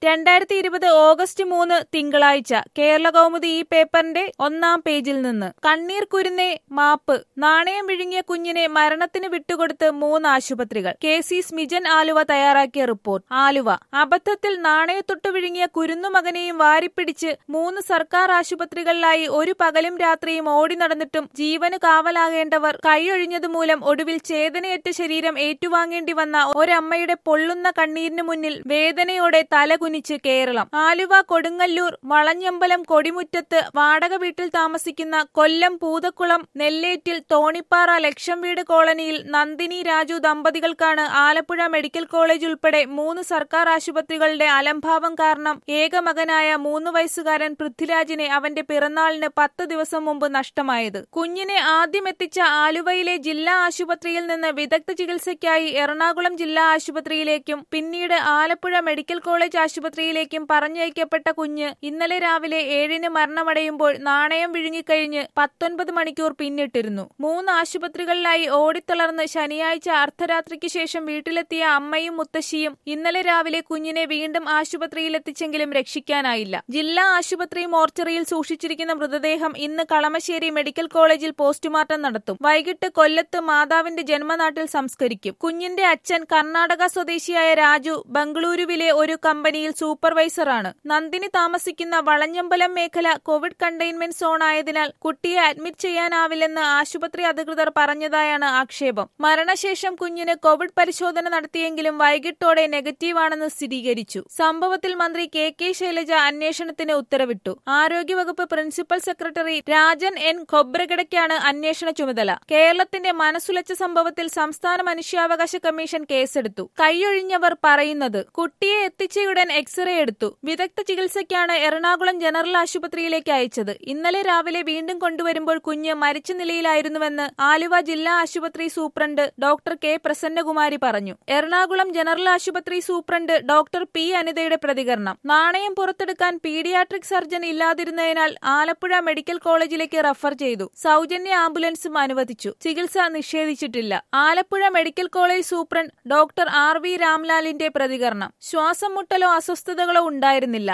രണ്ടായിരത്തി ഇരുപത് ഓഗസ്റ്റ് മൂന്ന് തിങ്കളാഴ്ച കേരള കൗമുദി ഈ പേപ്പറിന്റെ ഒന്നാം പേജിൽ നിന്ന് കണ്ണീർ കുരുന്നേ മാപ്പ് നാണയം വിഴുങ്ങിയ കുഞ്ഞിനെ മരണത്തിന് വിട്ടുകൊടുത്ത് മൂന്ന് ആശുപത്രികൾ കെ സി സ്മിജൻ ആലുവ തയ്യാറാക്കിയ റിപ്പോർട്ട് ആലുവ അബദ്ധത്തിൽ നാണയത്തൊട്ട് വിഴുങ്ങിയ കുരുന്നു മകനെയും വാരിപ്പിടിച്ച് മൂന്ന് സർക്കാർ ആശുപത്രികളിലായി ഒരു പകലും രാത്രിയും ഓടി നടന്നിട്ടും ജീവന് കാവലാകേണ്ടവർ കൈയൊഴിഞ്ഞതുമൂലം ഒടുവിൽ ചേതനയേറ്റ ശരീരം ഏറ്റുവാങ്ങേണ്ടി വന്ന ഒരമ്മയുടെ പൊള്ളുന്ന കണ്ണീരിന് മുന്നിൽ വേദനയോടെ തലകുനിച്ച് കേരളം ആലുവ കൊടുങ്ങല്ലൂർ വളഞ്ഞമ്പലം കൊടിമുറ്റത്ത് വാടക വീട്ടിൽ താമസിക്കുന്ന കൊല്ലം പൂതക്കുളം നെല്ലേറ്റിൽ തോണിപ്പാറ ലക്ഷം വീട് കോളനിയിൽ നന്ദിനി രാജു ദമ്പതികൾക്കാണ് ആലപ്പുഴ മെഡിക്കൽ കോളേജ് ഉൾപ്പെടെ മൂന്ന് സർക്കാർ ആശുപത്രികളുടെ അലംഭാവം കാരണം ഏകമകനായ മൂന്ന് വയസ്സുകാരൻ പൃഥ്വിരാജിനെ അവന്റെ പിറന്നാളിന് പത്ത് ദിവസം മുമ്പ് നഷ്ടമായത് കുഞ്ഞിനെ ആദ്യം എത്തിച്ച ആലുവയിലെ ജില്ലാ ആശുപത്രിയിൽ നിന്ന് വിദഗ്ധ ചികിത്സയ്ക്കായി എറണാകുളം ജില്ലാ ആശുപത്രിയിലേക്കും പിന്നീട് ആലപ്പുഴ മെഡിക്കൽ കോളേജ് ആശുപത്രിയിലേക്കും പറഞ്ഞയക്കപ്പെട്ട കുഞ്ഞ് ഇന്നലെ രാവിലെ ഏഴിന് മരണമടയുമ്പോൾ നാണയം വിഴുങ്ങിക്കഴിഞ്ഞ് പത്തൊൻപത് മണിക്കൂർ പിന്നിട്ടിരുന്നു മൂന്ന് ആശുപത്രികളിലായി ഓടിത്തളർന്ന് ശനിയാഴ്ച അർദ്ധരാത്രിക്ക് ശേഷം വീട്ടിലെത്തിയ അമ്മയും മുത്തശ്ശിയും ഇന്നലെ രാവിലെ കുഞ്ഞിനെ വീണ്ടും ആശുപത്രിയിലെത്തിച്ചെങ്കിലും രക്ഷിക്കാനായില്ല ജില്ലാ ആശുപത്രി മോർച്ചറിയിൽ സൂക്ഷിച്ചിരിക്കുന്ന മൃതദേഹം ഇന്ന് കളമശ്ശേരി മെഡിക്കൽ കോളേജിൽ പോസ്റ്റ്മോർട്ടം നടത്തും വൈകിട്ട് കൊല്ലത്ത് മാതാവിന്റെ ജന്മനാട്ടിൽ സംസ്കരിക്കും കുഞ്ഞിന്റെ അച്ഛൻ കർണാടക സ്വദേശിയായ രാജു ബംഗളൂരുവിലെ ഒരു കമ്പനിയിൽ സൂപ്പർവൈസറാണ് നന്ദിനി താമസിക്കുന്ന വളഞ്ഞമ്പലം മേഖല കോവിഡ് കണ്ടെയ്ൻമെന്റ് സോൺ ആയതിനാൽ കുട്ടിയെ അഡ്മിറ്റ് ചെയ്യാനാവില്ലെന്ന് ആശുപത്രി അധികൃതർ പറഞ്ഞതായാണ് ആക്ഷേപം മരണശേഷം കുഞ്ഞിന് കോവിഡ് പരിശോധന നടത്തിയെങ്കിലും വൈകിട്ടോടെ നെഗറ്റീവാണെന്ന് സ്ഥിരീകരിച്ചു സംഭവത്തിൽ മന്ത്രി കെ കെ ശൈലജ അന്വേഷണത്തിന് ഉത്തരവിട്ടു ആരോഗ്യവകുപ്പ് പ്രിൻസിപ്പൽ സെക്രട്ടറി രാജൻ എൻ ഖൊബ്രഗഡയ്ക്കാണ് അന്വേഷണ ചുമതല കേരളത്തിന്റെ മനസ്സുലച്ച സംഭവത്തിൽ സംസ്ഥാന മനുഷ്യാവകാശ കമ്മീഷൻ കേസെടുത്തു കൈയൊഴിഞ്ഞവർ പറയുന്നത് കുട്ടിയെ എത്തിച്ചയുടൻ എക്സ്റേ എടുത്തു വിദഗ്ധ ചികിത്സയ്ക്കാണ് എറണാകുളം ജനറൽ ആശുപത്രിയിലേക്ക് അയച്ചത് ഇന്നലെ രാവിലെ വീണ്ടും കൊണ്ടുവരുമ്പോൾ കുഞ്ഞ് മരിച്ച നിലയിലായിരുന്നുവെന്ന് ആലുവ ജില്ലാ ആശുപത്രി സൂപ്രണ്ട് ഡോക്ടർ കെ പ്രസന്നകുമാരി പറഞ്ഞു എറണാകുളം ജനറൽ ആശുപത്രി സൂപ്രണ്ട് ഡോക്ടർ പി അനിതയുടെ പ്രതികരണം നാണയം പുറത്തെടുക്കാൻ പീഡിയാട്രിക് സർജൻ ഇല്ലാതിരുന്നതിനാൽ ആലപ്പുഴ മെഡിക്കൽ കോളേജിലേക്ക് റഫർ ചെയ്തു സൗജന്യ ആംബുലൻസും അനുവദിച്ചു ചികിത്സ നിഷേധിച്ചിട്ടില്ല Alappuzha medical college superintendent doctor R V രാംലാലിന്റെ പ്രതികരണം ശ്വാസം മുട്ടലോ അസ്വസ്ഥതകളോ ഉണ്ടായിരുന്നില്ല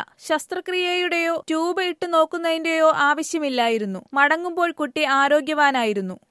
ശസ്ത്രക്രിയയുടെയോ ട്യൂബ് ഇട്ടു നോക്കുന്നതിന്റെയോ ആവശ്യമില്ലായിരുന്നു മടങ്ങുമ്പോൾ കുട്ടി ആരോഗ്യവാനായിരുന്നു